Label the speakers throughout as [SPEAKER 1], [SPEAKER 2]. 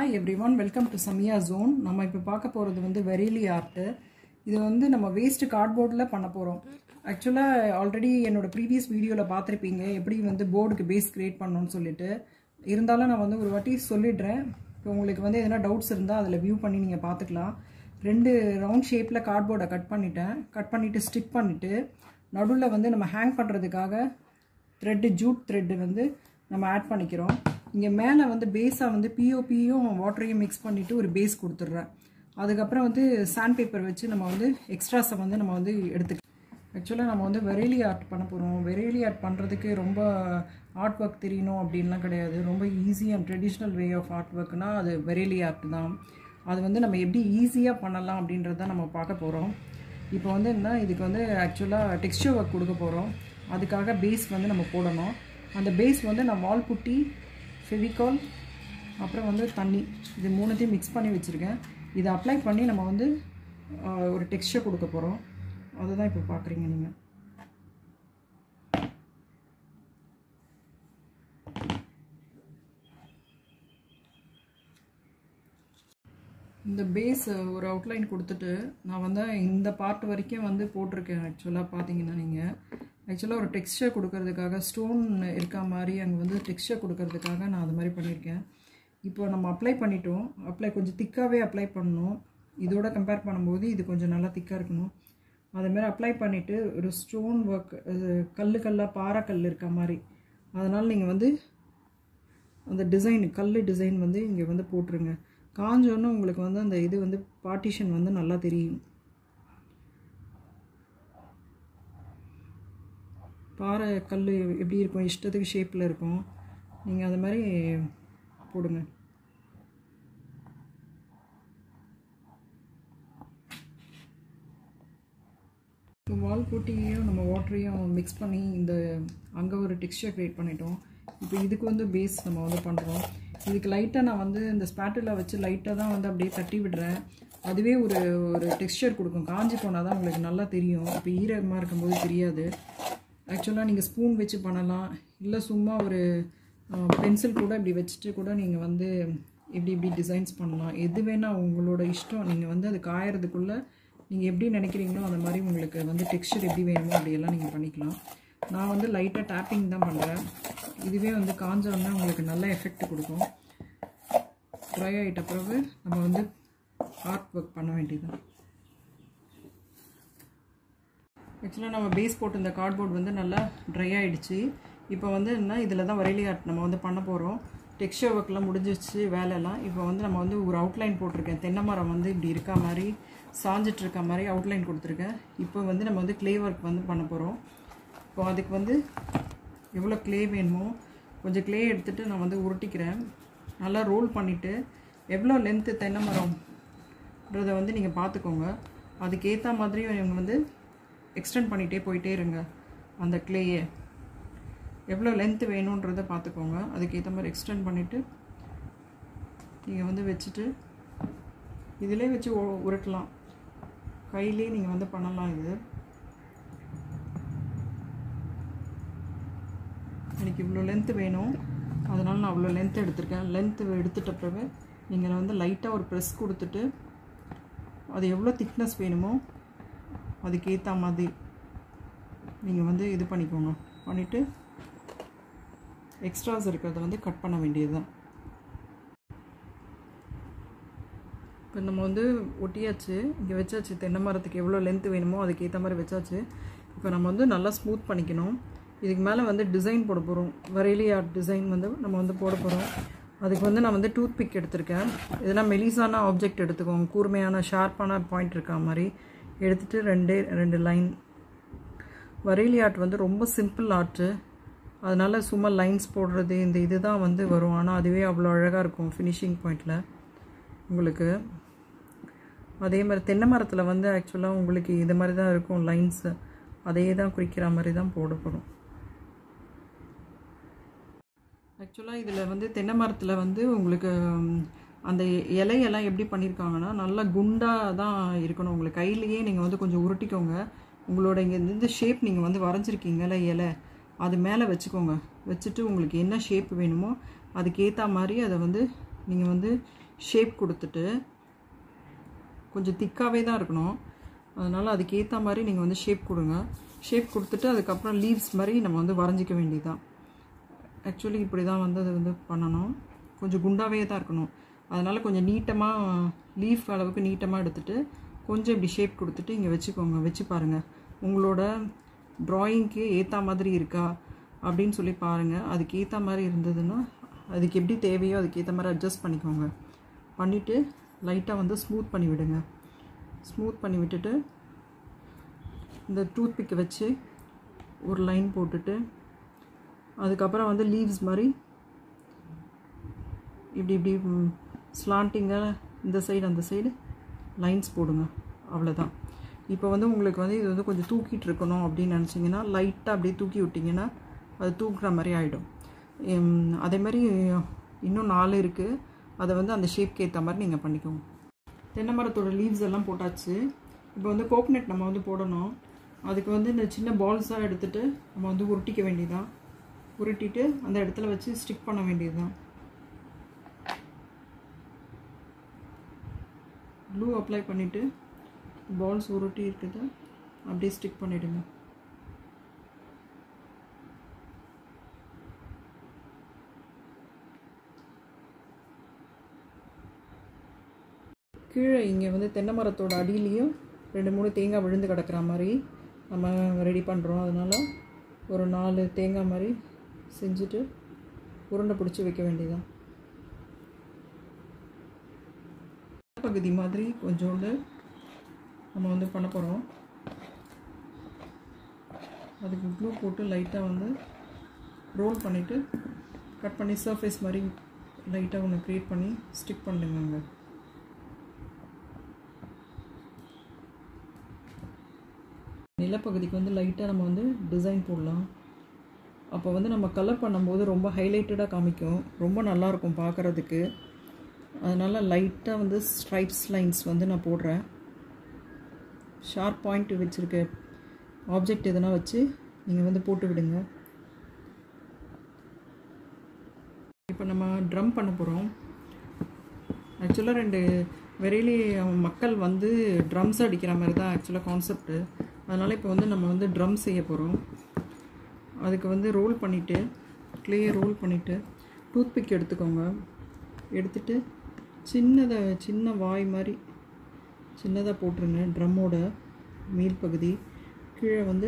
[SPEAKER 1] hi everyone welcome to Samiya zone நம்ம இப்போ பார்க்க போகிறது வந்து வெரிலி ஆர்ட்டு இது வந்து நம்ம வேஸ்ட் கார்ட்போர்டில் பண்ண போகிறோம் ஆக்சுவலாக ஆல்ரெடி என்னோட ப்ரீவியஸ் வீடியோவில் பார்த்துருப்பீங்க எப்படி வந்து போர்டுக்கு பேஸ் கிரியேட் பண்ணணும்னு சொல்லிட்டு இருந்தாலும் நான் வந்து ஒரு வாட்டி சொல்லிடுறேன் இப்போ உங்களுக்கு வந்து எதனா டவுட்ஸ் இருந்தால் அதில் வியூ பண்ணி நீங்கள் பார்த்துக்கலாம் ரெண்டு ரவுண்ட் ஷேப்பில் கார்ட்போர்டை கட் பண்ணிட்டேன் கட் பண்ணிவிட்டு ஸ்டிக் பண்ணிவிட்டு நடுவில் வந்து நம்ம ஹேங் பண்ணுறதுக்காக த்ரெட்டு ஜூட் த்ரெட்டு வந்து நம்ம ஆட் பண்ணிக்கிறோம் இங்கே மேலே வந்து பேஸாக வந்து பிஓபியும் வாட்டரையும் மிக்ஸ் பண்ணிவிட்டு ஒரு பேஸ் கொடுத்துட்றேன் அதுக்கப்புறம் வந்து சாண்ட் பேப்பர் வச்சு நம்ம வந்து எக்ஸ்ட்ராஸை வந்து நம்ம வந்து எடுத்துக்கலாம் ஆக்சுவலாக நம்ம வந்து வெரேலி ஆர்ட் பண்ண போகிறோம் வெரேலி ஆர்ட் பண்ணுறதுக்கு ரொம்ப ஆர்ட் ஒர்க் தெரியணும் அப்படின்லாம் கிடையாது ரொம்ப easy and traditional way of art ஒர்க்னால் அது வெரேலி ஆர்ட் தான் அது வந்து நம்ம எப்படி ஈஸியாக பண்ணலாம் அப்படின்றத நம்ம பார்க்க போகிறோம் இப்போ வந்து என்ன இதுக்கு வந்து ஆக்சுவலாக டெக்ஸ்டர் ஒர்க் கொடுக்க போகிறோம் அதுக்காக பேஸ் வந்து நம்ம போடணும் அந்த பேஸ் வந்து நான் வால் புட்டி ஃபெவிகால் அப்புறம் வந்து தண்ணி இது மூணுத்தையும் மிக்ஸ் பண்ணி வச்சுருக்கேன் இதை அப்ளை பண்ணி நம்ம வந்து ஒரு டெக்ஸ்டர் கொடுக்க போகிறோம் அதுதான் இப்போ பார்க்குறீங்க நீங்கள் இந்த பேஸ் ஒரு அவுட்லைன் கொடுத்துட்டு நான் வந்து இந்த பார்ட் வரைக்கும் வந்து போட்டிருக்கேன் ஆக்சுவலாக பார்த்தீங்கன்னா நீங்கள் ஆக்சுவலாக ஒரு டெக்ஸ்டர் கொடுக்கறதுக்காக ஸ்டோன் இருக்கா மாதிரி அங்கே வந்து டெக்ஸ்டர் கொடுக்கறதுக்காக நான் அது மாதிரி பண்ணியிருக்கேன் இப்போ நம்ம அப்ளை பண்ணிட்டோம் அப்ளை கொஞ்சம் திக்காகவே அப்ளை பண்ணணும் இதோட கம்பேர் பண்ணும்போது இது கொஞ்சம் நல்லா திக்காக இருக்கணும் அதுமாரி அப்ளை பண்ணிவிட்டு ஒரு ஸ்டோன் ஒர்க் கல் கல்லாக பாறைக்கல் இருக்க மாதிரி அதனால் நீங்கள் வந்து அந்த டிசைன் கல் டிசைன் வந்து இங்கே வந்து போட்டுருங்க காஞ்சோன்னு உங்களுக்கு வந்து அந்த இது வந்து பார்ட்டிஷன் வந்து நல்லா தெரியும் பாறை கல் எப்படி இருக்கும் இஷ்டத்துக்கு ஷேப்பில் இருக்கும் நீங்கள் அது மாதிரி போடுங்க இப்போ வால் போட்டியையும் நம்ம வாட்டரையும் மிக்ஸ் பண்ணி இந்த அங்கே ஒரு டெக்ஸ்டர் க்ரியேட் பண்ணிட்டோம் இப்போ இதுக்கு வந்து பேஸ் நம்ம வந்து பண்ணுறோம் இதுக்கு லைட்டாக நான் வந்து இந்த ஸ்பேட்டில் வச்சு லைட்டாக தான் வந்து அப்படியே தட்டி விடுறேன் அதுவே ஒரு ஒரு டெக்ஸ்டர் கொடுக்கும் காஞ்சி போனால் தான் உங்களுக்கு நல்லா தெரியும் இப்போ ஈரமாக இருக்கும்போது தெரியாது ஆக்சுவலாக நீங்கள் ஸ்பூன் வச்சு பண்ணலாம் இல்லை சும்மா ஒரு பென்சில் கூட இப்படி வச்சுட்டு கூட நீங்கள் வந்து இப்படி இப்படி டிசைன்ஸ் பண்ணலாம் எது வேணால் உங்களோட இஷ்டம் நீங்கள் வந்து அது காயறதுக்குள்ளே நீங்கள் எப்படி நினைக்கிறீங்களோ அந்த மாதிரி உங்களுக்கு வந்து டெக்ஸ்டர் எப்படி வேணுமோ அப்படியெல்லாம் நீங்கள் பண்ணிக்கலாம் நான் வந்து லைட்டாக டேப்பிங் தான் பண்ணுறேன் இதுவே வந்து காஞ்சோன்னா உங்களுக்கு நல்ல எஃபெக்ட் கொடுக்கும் ட்ரை ஆகிட்ட பிறகு நம்ம வந்து ஆர்ட் ஒர்க் பண்ண வேண்டியது ஆக்சுவலாக நம்ம பேஸ் போட்டு இந்த கார்ட்போர்ட் வந்து நல்லா ட்ரை ஆகிடுச்சு இப்போ வந்து என்ன இதில் தான் வரையிலே ஆர்ட் நம்ம வந்து பண்ண போகிறோம் டெக்ஸ்டர் ஒர்க்லாம் முடிஞ்சிச்சு வேலைலாம் இப்போ வந்து நம்ம வந்து ஒரு அவுட்லைன் போட்டிருக்கேன் தென்னை மரம் வந்து இப்படி இருக்கா மாதிரி சாஞ்சிட்டு இருக்க மாதிரி அவுட்லைன் கொடுத்துருக்கேன் இப்போ வந்து நம்ம வந்து க்ளே ஒர்க் வந்து பண்ண போகிறோம் இப்போ அதுக்கு வந்து எவ்வளோ க்ளே வேணுமோ கொஞ்சம் க்ளே எடுத்துகிட்டு நான் வந்து உருட்டிக்கிறேன் நல்லா ரோல் பண்ணிவிட்டு எவ்வளோ லென்த்து தென்னை மரம்ன்றதை வந்து நீங்கள் பார்த்துக்கோங்க அதுக்கேற்ற மாதிரி இவங்க வந்து எக்ஸ்டெண்ட் பண்ணிகிட்டே போயிட்டே இருங்க அந்த க்ளேயை எவ்வளோ லென்த்து வேணுன்றதை பார்த்துக்கோங்க அதுக்கேற்ற மாதிரி எக்ஸ்டெண்ட் பண்ணிவிட்டு நீங்கள் வந்து வச்சுட்டு இதிலே வச்சு உருட்டலாம் கையிலே நீங்கள் வந்து பண்ணலாம் இது எனக்கு இவ்வளோ லென்த்து வேணும் அதனால் நான் அவ்வளோ லென்த் எடுத்திருக்கேன் லென்த்து எடுத்துட்ட பிறகு நீங்கள் வந்து லைட்டாக ஒரு ப்ரெஸ் கொடுத்துட்டு அது எவ்வளோ திக்னஸ் வேணுமோ அதுக்கேற்ற மாதிரி நீங்கள் வந்து இது பண்ணிக்கோங்க பண்ணிவிட்டு எக்ஸ்ட்ராஸ் இருக்கிறத வந்து கட் பண்ண வேண்டியது தான் இப்போ நம்ம வந்து ஒட்டியாச்சு இங்கே வச்சாச்சு தென்னை மரத்துக்கு எவ்வளோ லென்த்து வேணுமோ அதுக்கேற்ற மாதிரி வச்சாச்சு இப்போ நம்ம வந்து நல்லா ஸ்மூத் பண்ணிக்கணும் இதுக்கு மேலே வந்து டிசைன் போட போகிறோம் வரையிலி ஆர்ட் டிசைன் வந்து நம்ம வந்து போட போகிறோம் அதுக்கு வந்து நான் வந்து டூத் பிக் எடுத்திருக்கேன் இதெல்லாம் மெலிசான ஆப்ஜெக்ட் எடுத்துக்கோங்க கூர்மையான ஷார்ப்பான பாயிண்ட் இருக்கா மாதிரி எடுத்துகிட்டு ரெண்டே ரெண்டு லைன் வரையிலி ஆர்ட் வந்து ரொம்ப சிம்பிள் ஆர்ட்டு அதனால் சும்மா லைன்ஸ் போடுறது இந்த இது தான் வந்து வரும் ஆனால் அதுவே அவ்வளோ அழகாக இருக்கும் ஃபினிஷிங் பாயிண்டில் உங்களுக்கு அதே மாதிரி தென்னை மரத்தில் வந்து ஆக்சுவலாக உங்களுக்கு இது மாதிரி தான் இருக்கும் லைன்ஸு அதே தான் குறிக்கிற மாதிரி தான் போட போகிறோம் ஆக்சுவலாக இதில் வந்து தென்னை மரத்தில் வந்து உங்களுக்கு அந்த இலையெல்லாம் எப்படி பண்ணியிருக்காங்கன்னா நல்லா குண்டாக தான் இருக்கணும் உங்களுக்கு கையிலேயே நீங்கள் வந்து கொஞ்சம் உருட்டிக்கோங்க உங்களோட இங்கே இந்த ஷேப் நீங்கள் வந்து வரைஞ்சிருக்கீங்கல்ல இலை அது மேலே வச்சுக்கோங்க வச்சுட்டு உங்களுக்கு என்ன ஷேப் வேணுமோ அதுக்கேற்ற மாதிரி அதை வந்து நீங்கள் வந்து ஷேப் கொடுத்துட்டு கொஞ்சம் திக்காகவே தான் இருக்கணும் அதனால் அதுக்கேற்ற மாதிரி நீங்கள் வந்து ஷேப் கொடுங்க ஷேப் கொடுத்துட்டு அதுக்கப்புறம் லீவ்ஸ் மாதிரி நம்ம வந்து வரைஞ்சிக்க வேண்டியதுதான் ஆக்சுவலி இப்படி தான் வந்து அது வந்து பண்ணணும் கொஞ்சம் குண்டாகவே தான் இருக்கணும் அதனால் கொஞ்சம் நீட்டமாக லீஃப் அளவுக்கு நீட்டமாக எடுத்துகிட்டு கொஞ்சம் இப்படி ஷேப் கொடுத்துட்டு இங்கே வச்சுக்கோங்க வச்சு பாருங்கள் உங்களோட ட்ராயிங்க்கு ஏற்ற மாதிரி இருக்கா அப்படின்னு சொல்லி பாருங்கள் அதுக்கு ஏற்ற மாதிரி இருந்ததுன்னா அதுக்கு எப்படி தேவையோ அதுக்கு ஏற்ற மாதிரி அட்ஜஸ்ட் பண்ணிக்கோங்க பண்ணிவிட்டு லைட்டாக வந்து ஸ்மூத் பண்ணி விடுங்க ஸ்மூத் பண்ணி விட்டுட்டு இந்த டூத் பிக்கை வச்சு ஒரு லைன் போட்டுட்டு அதுக்கப்புறம் வந்து லீவ்ஸ் மாதிரி இப்படி இப்படி ஸ்லாண்டிங்காக இந்த சைடு அந்த சைடு லைன்ஸ் போடுங்க அவ்வளோதான் இப்போ வந்து உங்களுக்கு வந்து இது வந்து கொஞ்சம் தூக்கிட்டு இருக்கணும் அப்படின்னு நினச்சிங்கன்னா லைட்டாக அப்படியே தூக்கி விட்டிங்கன்னா அது தூக்குற மாதிரி ஆகிடும் அதே மாதிரி இன்னும் நாலு இருக்குது அதை வந்து அந்த ஷேப்க்கு ஏற்ற மாதிரி நீங்கள் பண்ணிக்கோங்க தென்னை மரத்தோட லீவ்ஸ் எல்லாம் போட்டாச்சு இப்போ வந்து கோகனட் நம்ம வந்து போடணும் அதுக்கு வந்து இந்த சின்ன பால்ஸாக எடுத்துகிட்டு நம்ம வந்து உருட்டிக்க வேண்டியதான் உருட்டிட்டு அந்த இடத்துல வச்சு ஸ்டிக் பண்ண வேண்டியது தான் க்ளூ அப்ளை பண்ணிவிட்டு பால்ஸ் உருட்டி இருக்குது அப்படியே ஸ்டிக் பண்ணிவிடுங்க கீழே இங்கே வந்து தென்னை மரத்தோட அடியிலையும் ரெண்டு மூணு தேங்காய் விழுந்து கிடக்கிற மாதிரி நம்ம ரெடி பண்ணுறோம் அதனால் ஒரு நாலு தேங்காய் மாதிரி செஞ்சுட்டு உருண்டை பிடிச்சி வைக்க வேண்டியதான் பகுதி மாதிரி கொஞ்சோண்டு நம்ம வந்து பண்ண போகிறோம் அதுக்கு க்ளூ போட்டு லைட்டாக வந்து ரோல் பண்ணிவிட்டு கட் பண்ணி சர்ஃபேஸ் மாதிரி லைட்டாக ஒன்று க்ரியேட் பண்ணி ஸ்டிக் பண்ணுங்க நிலப்பகுதிக்கு வந்து லைட்டாக நம்ம வந்து டிசைன் போடலாம் அப்போ வந்து நம்ம கலர் பண்ணும்போது ரொம்ப ஹைலைட்டடாக காமிக்கும் ரொம்ப நல்லாயிருக்கும் பார்க்குறதுக்கு அதனால் லைட்டாக வந்து ஸ்ட்ரைப்ஸ் லைன்ஸ் வந்து நான் போடுறேன் ஷார்ப் பாயிண்ட் வச்சுருக்க ஆப்ஜெக்ட் எதனா வச்சு நீங்கள் வந்து போட்டு விடுங்க இப்போ நம்ம ட்ரம் பண்ண போகிறோம் ஆக்சுவலாக ரெண்டு வெறையிலே மக்கள் வந்து ட்ரம்ஸ் அடிக்கிற மாதிரி தான் ஆக்சுவலாக கான்செப்ட்டு அதனால் இப்போ வந்து நம்ம வந்து ட்ரம் செய்ய போகிறோம் அதுக்கு வந்து ரோல் பண்ணிவிட்டு க்ளேயை ரோல் பண்ணிவிட்டு டூத்பிக் எடுத்துக்கோங்க எடுத்துட்டு சின்னதை சின்ன வாய் மாதிரி சின்னதாக போட்டுருங்க ட்ரம்மோட மேல் பகுதி கீழே வந்து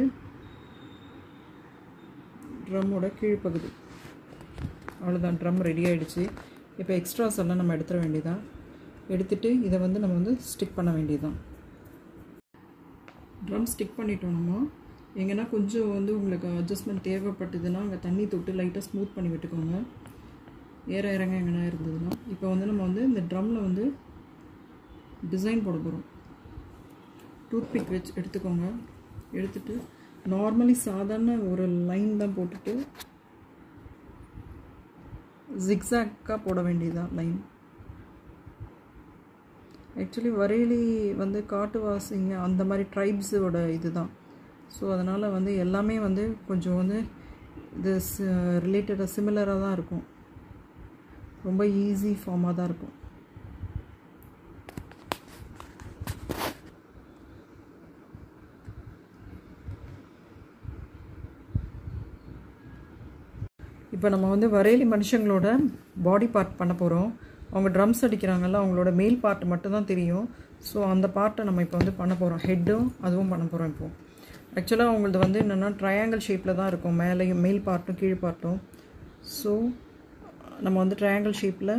[SPEAKER 1] ட்ரம்மோட கீழ்ப்பகுதி அவ்வளோதான் ட்ரம் ரெடி ஆகிடுச்சு இப்போ எக்ஸ்ட்ராஸ் எல்லாம் நம்ம எடுத்துட வேண்டியதான் எடுத்துட்டு இதை வந்து நம்ம வந்து ஸ்டிக் பண்ண வேண்டியதான் ட்ரம் ஸ்டிக் பண்ணிட்டோம் நம்ம எங்கன்னா கொஞ்சம் வந்து உங்களுக்கு அட்ஜஸ்ட்மெண்ட் தேவைப்பட்டதுன்னா அங்கே தண்ணி தொட்டு லைட்டாக ஸ்மூத் பண்ணி விட்டுக்கோங்க ஏற இறங்க எங்கன்னா இருந்ததுன்னா இப்போ வந்து நம்ம வந்து இந்த ட்ரம்மில் வந்து டிசைன் போட போகிறோம் டூத்பிக் வச்சு எடுத்துக்கோங்க எடுத்துட்டு நார்மலி சாதாரண ஒரு லைன் தான் போட்டுட்டு ஜிக்ஸாக்காக போட வேண்டியதான் லைன் ஆக்சுவலி வரையிலி வந்து காட்டுவாசிங்க அந்த மாதிரி ட்ரைப்ஸோட இது தான் ஸோ அதனால் வந்து எல்லாமே வந்து கொஞ்சம் வந்து இது ரிலேட்டடாக சிமிலராக தான் இருக்கும் ரொம்ப ஈஸி ஃபார்மாக தான் இருக்கும் இப்போ நம்ம வந்து வரையலி மனுஷங்களோட பாடி பார்ட் பண்ண போகிறோம் அவங்க ட்ரம்ஸ் அடிக்கிறாங்கல்ல அவங்களோட மேல் பார்ட் மட்டும்தான் தெரியும் ஸோ அந்த பார்ட்டை நம்ம இப்போ வந்து பண்ண போகிறோம் ஹெட்டும் அதுவும் பண்ண போகிறோம் இப்போது ஆக்சுவலாக அவங்களது வந்து என்னென்னா ட்ரையாங்கிள் ஷேப்பில் தான் இருக்கும் மேலேயும் மேல் பார்ட்டும் கீழ் பார்ட்டும் ஸோ நம்ம வந்து ட்ரையாங்கிள் ஷேப்பில்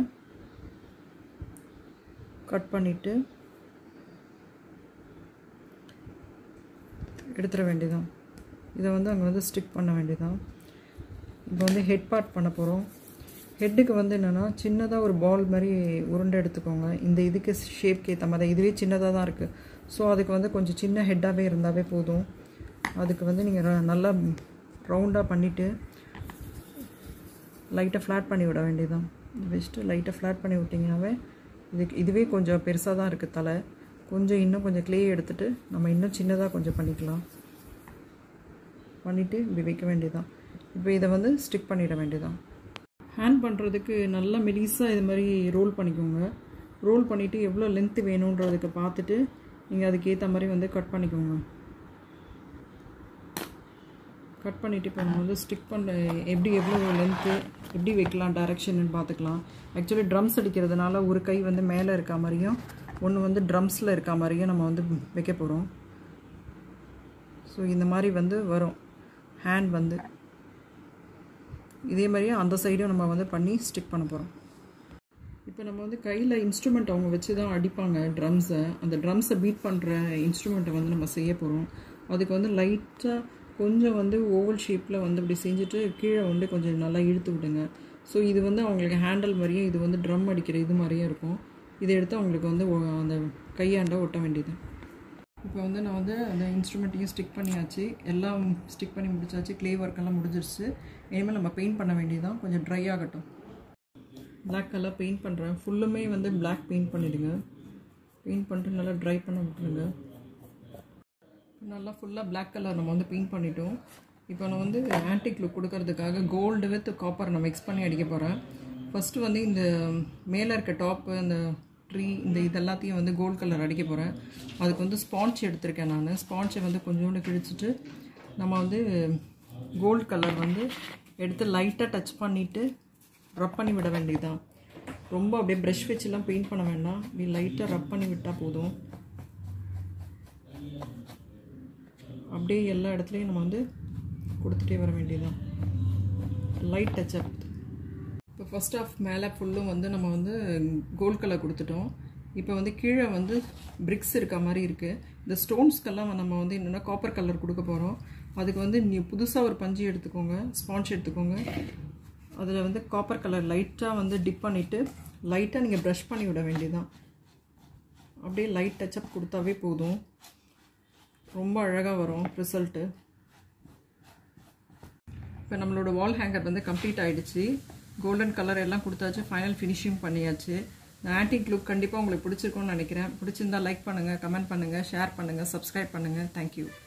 [SPEAKER 1] கட் பண்ணிவிட்டு எடுத்துட வேண்டியதான் இதை வந்து அங்கே வந்து ஸ்டிக் பண்ண வேண்டியதான் இப்போ வந்து ஹெட் பார்ட் பண்ண போகிறோம் ஹெட்டுக்கு வந்து என்னென்னா சின்னதாக ஒரு பால் மாதிரி உருண்டை எடுத்துக்கோங்க இந்த இதுக்கு ஷேப்க்கு ஏற்ற மாதிரி இதுவே சின்னதாக தான் இருக்குது ஸோ அதுக்கு வந்து கொஞ்சம் சின்ன ஹெட்டாகவே இருந்தாவே போதும் அதுக்கு வந்து நீங்கள் நல்லா ரவுண்டாக பண்ணிவிட்டு லைட்டாக ஃப்ளாட் பண்ணி விட வேண்டியதான் வச்சுட்டு லைட்டாக ஃப்ளாட் பண்ணி விட்டிங்கனாவே இதுக்கு இதுவே கொஞ்சம் பெருசாக தான் இருக்குது தலை கொஞ்சம் இன்னும் கொஞ்சம் க்ளே எடுத்துகிட்டு நம்ம இன்னும் சின்னதாக கொஞ்சம் பண்ணிக்கலாம் பண்ணிவிட்டு இப்படி வைக்க வேண்டியதான் இப்போ இதை வந்து ஸ்டிக் பண்ணிட வேண்டியதான் ஹேண்ட் பண்ணுறதுக்கு நல்லா மெலிசாக இது மாதிரி ரோல் பண்ணிக்கோங்க ரோல் பண்ணிவிட்டு எவ்வளோ லென்த்து வேணுன்றதுக்கு பார்த்துட்டு நீங்கள் அதுக்கேற்ற மாதிரி வந்து கட் பண்ணிக்கோங்க கட் பண்ணிவிட்டு இப்போ நம்ம வந்து ஸ்டிக் பண்ண எப்படி எவ்வளோ லென்த்து எப்படி வைக்கலாம் டைரக்ஷன் பார்த்துக்கலாம் ஆக்சுவலி ட்ரம்ஸ் அடிக்கிறதுனால ஒரு கை வந்து மேலே இருக்க மாதிரியும் ஒன்று வந்து ட்ரம்ஸில் இருக்க மாதிரியும் நம்ம வந்து வைக்க போகிறோம் ஸோ இந்த மாதிரி வந்து வரும் ஹேண்ட் வந்து இதே மாதிரியே அந்த சைடும் நம்ம வந்து பண்ணி ஸ்டிக் பண்ண போகிறோம் இப்போ நம்ம வந்து கையில் இன்ஸ்ட்ருமெண்ட் அவங்க வச்சு தான் அடிப்பாங்க ட்ரம்ஸை அந்த ட்ரம்ஸை பீட் பண்ணுற இன்ஸ்ட்ருமெண்ட்டை வந்து நம்ம செய்ய போகிறோம் அதுக்கு வந்து லைட்டாக கொஞ்சம் வந்து ஓவல் ஷேப்பில் வந்து இப்படி செஞ்சுட்டு கீழே வந்து கொஞ்சம் நல்லா இழுத்து விடுங்க ஸோ இது வந்து அவங்களுக்கு ஹேண்டில் மாதிரியே இது வந்து ட்ரம் அடிக்கிற இது மாதிரியே இருக்கும் இதை எடுத்து அவங்களுக்கு வந்து அந்த கையாண்ட ஒட்ட வேண்டியது இப்போ வந்து நான் வந்து அந்த இன்ஸ்ட்ருமெண்ட்டையும் ஸ்டிக் பண்ணியாச்சு எல்லாம் ஸ்டிக் பண்ணி முடிச்சாச்சு க்ளே ஒர்க்கெல்லாம் முடிஞ்சிருச்சு இனிமேல் நம்ம பெயிண்ட் பண்ண வேண்டியதான் கொஞ்சம் ட்ரை ஆகட்டும் பிளாக் கலர் பெயிண்ட் பண்ணுறேன் ஃபுல்லுமே வந்து பிளாக் பெயிண்ட் பண்ணிவிடுங்க பெயிண்ட் பண்ணிட்டு நல்லா ட்ரை பண்ண விட்டுருங்க நல்லா ஃபுல்லாக பிளாக் கலர் நம்ம வந்து பெயிண்ட் பண்ணிட்டோம் இப்போ நான் வந்து ஆன்டிக் லுக் கொடுக்கறதுக்காக கோல்டு வித் காப்பர் நான் மிக்ஸ் பண்ணி அடிக்க போகிறேன் ஃபஸ்ட்டு வந்து இந்த மேலே இருக்க டாப்பு அந்த ட்ரீ இந்த இதெல்லாத்தையும் வந்து கோல்டு கலர் அடிக்க போகிறேன் அதுக்கு வந்து ஸ்பான்ச் எடுத்திருக்கேன் நான் ஸ்பான்ச்சை வந்து கொஞ்சோண்டு கிழிச்சிட்டு நம்ம வந்து கோல்டு கலர் வந்து எடுத்து லைட்டாக டச் பண்ணிவிட்டு ரப் பண்ணி விட வேண்டியதுதான் ரொம்ப அப்படியே ப்ரஷ் வச்சுலாம் பெயிண்ட் பண்ண வேண்டாம் இப்படி லைட்டாக ரப் பண்ணி விட்டால் போதும் அப்படியே எல்லா இடத்துலையும் நம்ம வந்து கொடுத்துட்டே வர வேண்டியதுதான் லைட் டச்சப் இப்போ ஃபஸ்ட் ஆஃப் மேலே ஃபுல்லும் வந்து நம்ம வந்து கோல்ட் கலர் கொடுத்துட்டோம் இப்போ வந்து கீழே வந்து பிரிக்ஸ் இருக்க மாதிரி இருக்குது இந்த ஸ்டோன்ஸ்க்கெல்லாம் நம்ம வந்து என்னென்னா காப்பர் கலர் கொடுக்க போகிறோம் அதுக்கு வந்து நீ புதுசாக ஒரு பஞ்சு எடுத்துக்கோங்க ஸ்பான்ச் எடுத்துக்கோங்க அதில் வந்து காப்பர் கலர் லைட்டாக வந்து டிப் பண்ணிவிட்டு லைட்டாக நீங்கள் ப்ரஷ் பண்ணி விட வேண்டியதான் அப்படியே லைட் டச்சப் கொடுத்தாவே போதும் ரொம்ப அழகாக வரும் ரிசல்ட்டு இப்போ நம்மளோட வால் ஹேங்கர் வந்து கம்ப்ளீட் ஆகிடுச்சு கோல்டன் கலர் எல்லாம் கொடுத்தாச்சு ஃபைனல் ஃபினிஷிங் பண்ணியாச்சு இந்த ஆன்டிக் லுக் கண்டிப்பாக உங்களுக்கு பிடிச்சிருக்கும்னு நினைக்கிறேன் பிடிச்சிருந்தா லைக் பண்ணுங்கள் கமெண்ட் பண்ணுங்கள் ஷேர் பண்ணுங்கள் சப்ஸ்கிரைப் பண்ணுங்கள் தேங்க்யூ